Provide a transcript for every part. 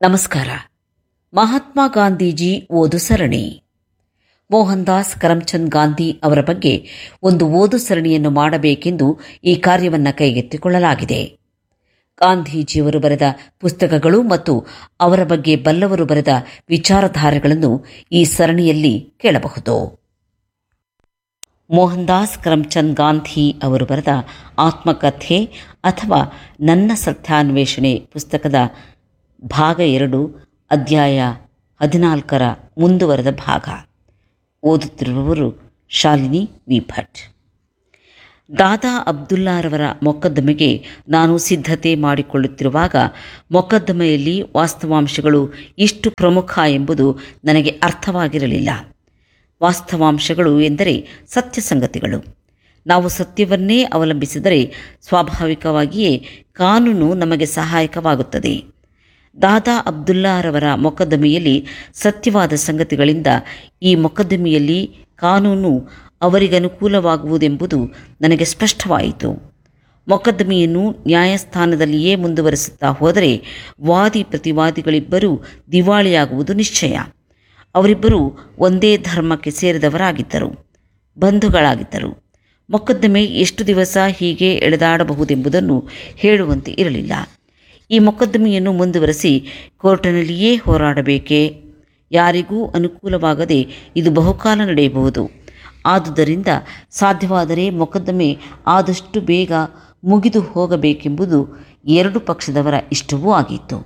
ನಮಸ್ಕಾರ ಮಹಾತ್ಮ ಗಾಂಧೀಜಿ ಓದು ಸರಣಿ ಮೋಹನ್ ದಾಸ್ ಕರಮ್ಚಂದ್ ಗಾಂಧಿ ಅವರ ಬಗ್ಗೆ ಒಂದು ಓದು ಸರಣಿಯನ್ನು ಮಾಡಬೇಕೆಂದು ಈ ಕಾರ್ಯವನ್ನು ಕೈಗೆತ್ತಿಕೊಳ್ಳಲಾಗಿದೆ ಗಾಂಧೀಜಿಯವರು ಬರೆದ ಪುಸ್ತಕಗಳು ಮತ್ತು ಅವರ ಬಗ್ಗೆ ಬಲ್ಲವರು ಬರೆದ ವಿಚಾರಧಾರೆಗಳನ್ನು ಈ ಸರಣಿಯಲ್ಲಿ ಕೇಳಬಹುದು ಮೋಹನ್ ದಾಸ್ ಕರಮ್ಚಂದ್ ಗಾಂಧಿ ಅವರು ಬರೆದ ಆತ್ಮಕಥೆ ಅಥವಾ ನನ್ನ ಸತ್ಯಾನ್ವೇಷಣೆ ಪುಸ್ತಕದ ಭಾಗ ಎರಡು ಅಧ್ಯಾಯ ಹದಿನಾಲ್ಕರ ಮುಂದುವರೆದ ಭಾಗ ಓದುತ್ತಿರುವವರು ಶಾಲಿನಿ ವಿ ಭಟ್ ದಾದಾ ಅಬ್ದುಲ್ಲಾರವರ ಮೊಕದ್ದಮೆಗೆ ನಾನು ಸಿದ್ಧತೆ ಮಾಡಿಕೊಳ್ಳುತ್ತಿರುವಾಗ ಮೊಕದ್ದಮೆಯಲ್ಲಿ ವಾಸ್ತವಾಂಶಗಳು ಇಷ್ಟು ಪ್ರಮುಖ ಎಂಬುದು ನನಗೆ ಅರ್ಥವಾಗಿರಲಿಲ್ಲ ವಾಸ್ತವಾಂಶಗಳು ಎಂದರೆ ಸತ್ಯ ಸಂಗತಿಗಳು ನಾವು ಸತ್ಯವನ್ನೇ ಅವಲಂಬಿಸಿದರೆ ಸ್ವಾಭಾವಿಕವಾಗಿಯೇ ಕಾನೂನು ನಮಗೆ ಸಹಾಯಕವಾಗುತ್ತದೆ ದಾದಾ ಅಬ್ದುಲ್ಲಾರವರ ಮೊಕದ್ದಮೆಯಲ್ಲಿ ಸತ್ಯವಾದ ಸಂಗತಿಗಳಿಂದ ಈ ಮೊಕದ್ದಮೆಯಲ್ಲಿ ಕಾನೂನು ಅವರಿಗನುಕೂಲವಾಗುವುದೆಂಬುದು ನನಗೆ ಸ್ಪಷ್ಟವಾಯಿತು ಮೊಕದ್ದಮೆಯನ್ನು ನ್ಯಾಯಸ್ಥಾನದಲ್ಲಿಯೇ ಮುಂದುವರೆಸುತ್ತಾ ಹೋದರೆ ವಾದಿ ಪ್ರತಿವಾದಿಗಳಿಬ್ಬರೂ ದಿವಾಳಿಯಾಗುವುದು ನಿಶ್ಚಯ ಅವರಿಬ್ಬರೂ ಒಂದೇ ಧರ್ಮಕ್ಕೆ ಸೇರಿದವರಾಗಿದ್ದರು ಬಂಧುಗಳಾಗಿದ್ದರು ಮೊಕದ್ದಮೆ ಎಷ್ಟು ದಿವಸ ಹೀಗೆ ಎಳೆದಾಡಬಹುದೆಂಬುದನ್ನು ಹೇಳುವಂತೆ ಇರಲಿಲ್ಲ ಈ ಮೊಕದ್ದಮೆಯನ್ನು ಮುಂದುವರೆಸಿ ಕೋರ್ಟಿನಲ್ಲಿಯೇ ಹೋರಾಡಬೇಕೇ ಯಾರಿಗೂ ಅನುಕೂಲವಾಗದೆ ಇದು ಬಹುಕಾಲ ನಡೆಯಬಹುದು ಆದುದರಿಂದ ಸಾಧ್ಯವಾದರೆ ಮೊಕದ್ದಮೆ ಆದಷ್ಟು ಬೇಗ ಮುಗಿದು ಹೋಗಬೇಕೆಂಬುದು ಎರಡು ಪಕ್ಷದವರ ಇಷ್ಟವೂ ಆಗಿತ್ತು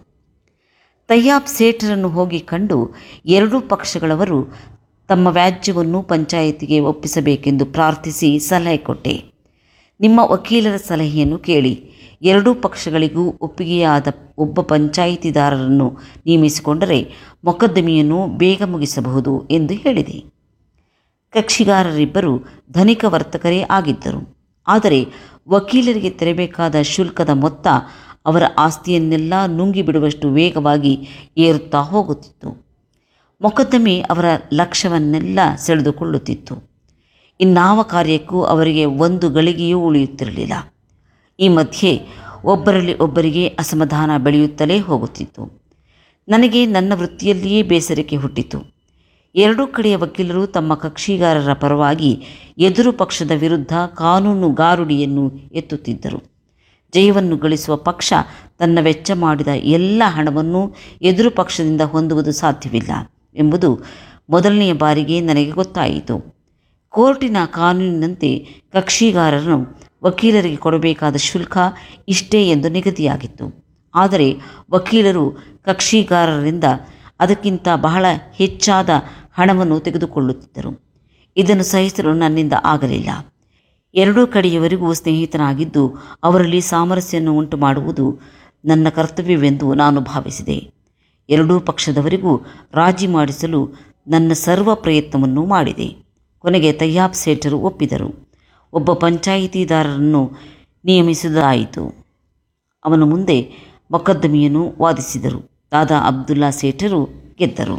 ತಯ್ಯಾಬ್ ಸೇಠರನ್ನು ಹೋಗಿ ಕಂಡು ಎರಡೂ ಪಕ್ಷಗಳವರು ತಮ್ಮ ವ್ಯಾಜ್ಯವನ್ನು ಪಂಚಾಯಿತಿಗೆ ಒಪ್ಪಿಸಬೇಕೆಂದು ಪ್ರಾರ್ಥಿಸಿ ಸಲಹೆ ಕೊಟ್ಟೆ ನಿಮ್ಮ ವಕೀಲರ ಸಲಹೆಯನ್ನು ಕೇಳಿ ಎರಡೂ ಪಕ್ಷಗಳಿಗೂ ಒಪ್ಪಿಗೆಯಾದ ಒಬ್ಬ ಪಂಚಾಯಿತಿದಾರರನ್ನು ನೇಮಿಸಿಕೊಂಡರೆ ಮೊಕದ್ದಮೆಯನ್ನು ಬೇಗ ಮುಗಿಸಬಹುದು ಎಂದು ಹೇಳಿದೆ ಕಕ್ಷಿಗಾರರಿಬ್ಬರು ಧನಿಕ ವರ್ತಕರೇ ಆಗಿದ್ದರು ಆದರೆ ವಕೀಲರಿಗೆ ತೆರಬೇಕಾದ ಶುಲ್ಕದ ಮೊತ್ತ ಅವರ ಆಸ್ತಿಯನ್ನೆಲ್ಲ ನುಂಗಿಬಿಡುವಷ್ಟು ವೇಗವಾಗಿ ಏರುತ್ತಾ ಹೋಗುತ್ತಿತ್ತು ಮೊಕದ್ದಮೆ ಅವರ ಲಕ್ಷ್ಯವನ್ನೆಲ್ಲ ಸೆಳೆದುಕೊಳ್ಳುತ್ತಿತ್ತು ಇನ್ನಾವ ಕಾರ್ಯಕ್ಕೂ ಅವರಿಗೆ ಒಂದು ಗಳಿಗೆಯೂ ಉಳಿಯುತ್ತಿರಲಿಲ್ಲ ಈ ಮಧ್ಯೆ ಒಬ್ಬರಲ್ಲಿ ಒಬ್ಬರಿಗೆ ಅಸಮಾಧಾನ ಬೆಳೆಯುತ್ತಲೇ ಹೋಗುತ್ತಿತ್ತು ನನಗೆ ನನ್ನ ವೃತ್ತಿಯಲ್ಲಿಯೇ ಬೇಸರಿಕೆ ಹುಟ್ಟಿತು ಎರಡೂ ಕಡೆಯ ವಕೀಲರು ತಮ್ಮ ಕಕ್ಷಿಗಾರರ ಪರವಾಗಿ ಎದುರು ಪಕ್ಷದ ವಿರುದ್ಧ ಕಾನೂನು ಗಾರುಡಿಯನ್ನು ಎತ್ತುತ್ತಿದ್ದರು ಜಯವನ್ನು ಗಳಿಸುವ ಪಕ್ಷ ತನ್ನ ವೆಚ್ಚ ಮಾಡಿದ ಎಲ್ಲ ಹಣವನ್ನು ಎದುರು ಪಕ್ಷದಿಂದ ಹೊಂದುವುದು ಸಾಧ್ಯವಿಲ್ಲ ಎಂಬುದು ಮೊದಲನೆಯ ಬಾರಿಗೆ ನನಗೆ ಗೊತ್ತಾಯಿತು ಕೋರ್ಟಿನ ಕಾನೂನಿನಂತೆ ಕಕ್ಷಿಗಾರರನ್ನು ವಕೀಲರಿಗೆ ಕೊಡಬೇಕಾದ ಶುಲ್ಕ ಇಷ್ಟೇ ಎಂದು ನಿಗದಿಯಾಗಿತ್ತು ಆದರೆ ವಕೀಲರು ಕಕ್ಷಿಗಾರರಿಂದ ಅದಕ್ಕಿಂತ ಬಹಳ ಹೆಚ್ಚಾದ ಹಣವನ್ನು ತೆಗೆದುಕೊಳ್ಳುತ್ತಿದ್ದರು ಇದನ್ನು ಸಹಿಸಲು ನನ್ನಿಂದ ಆಗಲಿಲ್ಲ ಎರಡೂ ಕಡೆಯವರಿಗೂ ಸ್ನೇಹಿತನಾಗಿದ್ದು ಅವರಲ್ಲಿ ಸಾಮರಸ್ಯವನ್ನು ಉಂಟು ಮಾಡುವುದು ನನ್ನ ಕರ್ತವ್ಯವೆಂದು ನಾನು ಭಾವಿಸಿದೆ ಎರಡೂ ಪಕ್ಷದವರಿಗೂ ರಾಜಿ ಮಾಡಿಸಲು ನನ್ನ ಸರ್ವ ಪ್ರಯತ್ನವನ್ನು ಮಾಡಿದೆ ಕೊನೆಗೆ ತಯ್ಯಾಬ್ ಸೇಠರು ಒಪ್ಪಿದರು ಒಬ್ಬ ಪಂಚಾಯಿತಿದಾರರನ್ನು ನಿಯಮಿಸುವುದಾಯಿತು ಅವನ ಮುಂದೆ ಮೊಕದ್ದಮೆಯನ್ನು ವಾದಿಸಿದರು ದಾದಾ ಅಬ್ದುಲ್ಲಾ ಸೇಠರು ಗೆದ್ದರು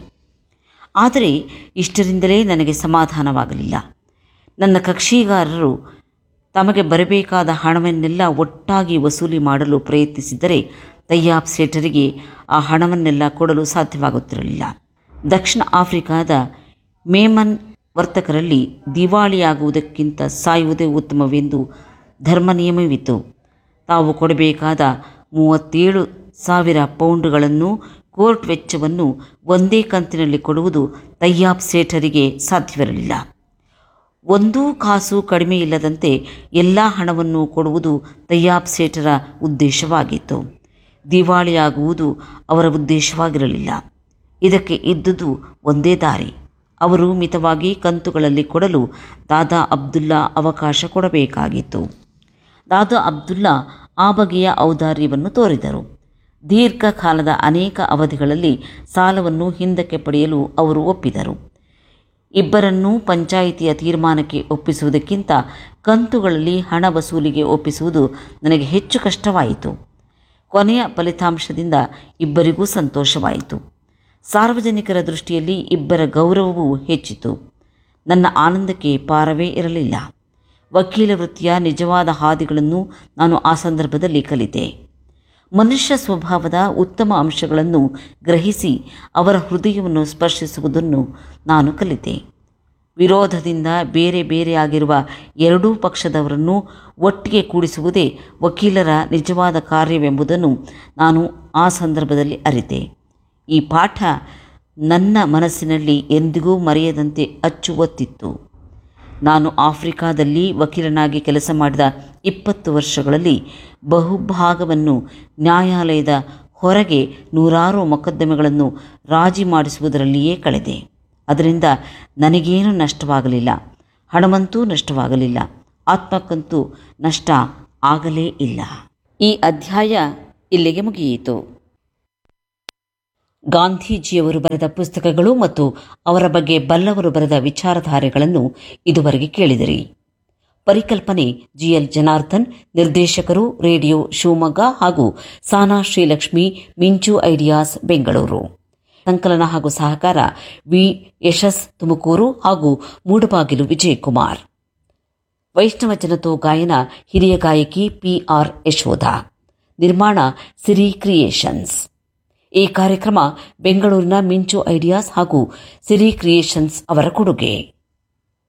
ಆದರೆ ಇಷ್ಟರಿಂದಲೇ ನನಗೆ ಸಮಾಧಾನವಾಗಲಿಲ್ಲ ನನ್ನ ಕಕ್ಷಿಗಾರರು ತಮಗೆ ಬರಬೇಕಾದ ಹಣವನ್ನೆಲ್ಲ ಒಟ್ಟಾಗಿ ವಸೂಲಿ ಮಾಡಲು ಪ್ರಯತ್ನಿಸಿದರೆ ತಯ್ಯಾಬ್ ಸೇಠರಿಗೆ ಆ ಹಣವನ್ನೆಲ್ಲ ಕೊಡಲು ಸಾಧ್ಯವಾಗುತ್ತಿರಲಿಲ್ಲ ದಕ್ಷಿಣ ಆಫ್ರಿಕಾದ ಮೇಮನ್ ವರ್ತಕರಲ್ಲಿ ದಿವಾಳಿಯಾಗುವುದಕ್ಕಿಂತ ಸಾಯುವುದೇ ಉತ್ತಮವೆಂದು ಧರ್ಮ ನಿಯಮವಿತ್ತು ತಾವು ಕೊಡಬೇಕಾದ ಮೂವತ್ತೇಳು ಸಾವಿರ ಪೌಂಡುಗಳನ್ನು ಕೋರ್ಟ್ ವೆಚ್ಚವನ್ನು ಒಂದೇ ಕಂತಿನಲ್ಲಿ ಕೊಡುವುದು ತಯ್ಯಾಬ್ ಸೇಠರಿಗೆ ಸಾಧ್ಯವಿರಲಿಲ್ಲ ಒಂದೂ ಕಾಸು ಕಡಿಮೆ ಇಲ್ಲದಂತೆ ಎಲ್ಲ ಹಣವನ್ನು ಕೊಡುವುದು ತಯ್ಯಾಬ್ ಸೇಠರ ಉದ್ದೇಶವಾಗಿತ್ತು ದಿವಾಳಿಯಾಗುವುದು ಅವರ ಉದ್ದೇಶವಾಗಿರಲಿಲ್ಲ ಇದಕ್ಕೆ ಇದ್ದುದು ಒಂದೇ ದಾರಿ ಅವರು ಮಿತವಾಗಿ ಕಂತುಗಳಲ್ಲಿ ಕೊಡಲು ದಾದಾ ಅಬ್ದುಲ್ಲಾ ಅವಕಾಶ ಕೊಡಬೇಕಾಗಿತ್ತು ದಾದಾ ಅಬ್ದುಲ್ಲಾ ಆ ಬಗೆಯ ಔದಾರ್ಯವನ್ನು ತೋರಿದರು ದೀರ್ಘಕಾಲದ ಅನೇಕ ಅವಧಿಗಳಲ್ಲಿ ಸಾಲವನ್ನು ಹಿಂದಕ್ಕೆ ಪಡೆಯಲು ಅವರು ಒಪ್ಪಿದರು ಇಬ್ಬರನ್ನೂ ಪಂಚಾಯಿತಿಯ ತೀರ್ಮಾನಕ್ಕೆ ಒಪ್ಪಿಸುವುದಕ್ಕಿಂತ ಕಂತುಗಳಲ್ಲಿ ಹಣ ವಸೂಲಿಗೆ ಒಪ್ಪಿಸುವುದು ನನಗೆ ಹೆಚ್ಚು ಕಷ್ಟವಾಯಿತು ಕೊನೆಯ ಫಲಿತಾಂಶದಿಂದ ಇಬ್ಬರಿಗೂ ಸಂತೋಷವಾಯಿತು ಸಾರ್ವಜನಿಕರ ದೃಷ್ಟಿಯಲ್ಲಿ ಇಬ್ಬರ ಗೌರವವೂ ಹೆಚ್ಚಿತು ನನ್ನ ಆನಂದಕ್ಕೆ ಪಾರವೇ ಇರಲಿಲ್ಲ ವಕೀಲ ವೃತ್ತಿಯ ನಿಜವಾದ ಹಾದಿಗಳನ್ನು ನಾನು ಆ ಸಂದರ್ಭದಲ್ಲಿ ಕಲಿತೆ ಮನುಷ್ಯ ಸ್ವಭಾವದ ಉತ್ತಮ ಅಂಶಗಳನ್ನು ಗ್ರಹಿಸಿ ಅವರ ಹೃದಯವನ್ನು ಸ್ಪರ್ಶಿಸುವುದನ್ನು ನಾನು ಕಲಿತೆ ವಿರೋಧದಿಂದ ಬೇರೆ ಬೇರೆಯಾಗಿರುವ ಎರಡೂ ಪಕ್ಷದವರನ್ನು ಒಟ್ಟಿಗೆ ಕೂಡಿಸುವುದೇ ವಕೀಲರ ನಿಜವಾದ ಕಾರ್ಯವೆಂಬುದನ್ನು ನಾನು ಆ ಸಂದರ್ಭದಲ್ಲಿ ಅರಿತೆ ಈ ಪಾಠ ನನ್ನ ಮನಸ್ಸಿನಲ್ಲಿ ಎಂದಿಗೂ ಮರೆಯದಂತೆ ಅಚ್ಚುವತ್ತಿತ್ತು ನಾನು ಆಫ್ರಿಕಾದಲ್ಲಿ ವಕೀಲನಾಗಿ ಕೆಲಸ ಮಾಡಿದ ಇಪ್ಪತ್ತು ವರ್ಷಗಳಲ್ಲಿ ಬಹುಭಾಗವನ್ನು ನ್ಯಾಯಾಲಯದ ಹೊರಗೆ ನೂರಾರು ಮೊಕದ್ದಮೆಗಳನ್ನು ರಾಜಿ ಮಾಡಿಸುವುದರಲ್ಲಿಯೇ ಕಳೆದೆ ಅದರಿಂದ ನನಗೇನೂ ನಷ್ಟವಾಗಲಿಲ್ಲ ಹಣವಂತೂ ನಷ್ಟವಾಗಲಿಲ್ಲ ಆತ್ಮಕ್ಕಂತೂ ನಷ್ಟ ಆಗಲೇ ಇಲ್ಲ ಈ ಅಧ್ಯಾಯ ಇಲ್ಲಿಗೆ ಮುಗಿಯಿತು ಗಾಂಧೀಜಿಯವರು ಬರೆದ ಪುಸ್ತಕಗಳು ಮತ್ತು ಅವರ ಬಗ್ಗೆ ಬಲ್ಲವರು ಬರೆದ ವಿಚಾರಧಾರೆಗಳನ್ನು ಇದುವರೆಗೆ ಕೇಳಿದಿರಿ ಪರಿಕಲ್ಪನೆ ಜಿಎಲ್ ಜನಾರ್ದನ್ ನಿರ್ದೇಶಕರು ರೇಡಿಯೋ ಶಿವಮೊಗ್ಗ ಹಾಗೂ ಸಾನಾ ಶ್ರೀಲಕ್ಷ್ಮಿ ಮಿಂಚು ಐಡಿಯಾಸ್ ಬೆಂಗಳೂರು ಸಂಕಲನ ಹಾಗೂ ಸಹಕಾರ ವಿ ಯಶಸ್ ತುಮಕೂರು ಹಾಗೂ ಮೂಡಬಾಗಿಲು ವಿಜಯಕುಮಾರ್ ವೈಷ್ಣವ ಜನತೋ ಗಾಯನ ಹಿರಿಯ ಗಾಯಕಿ ಪಿಆರ್ ಯಶೋಧ ನಿರ್ಮಾಣ ಸಿರಿ ಕ್ರಿಯೇಷನ್ಸ್ ಈ ಕಾರ್ಯಕ್ರಮ ಬೆಂಗಳೂರಿನ ಮಿಂಚು ಐಡಿಯಾಸ್ ಹಾಗೂ ಸಿರಿ ಕ್ರಿಯೇಷನ್ಸ್ ಅವರ ಕೊಡುಗೆ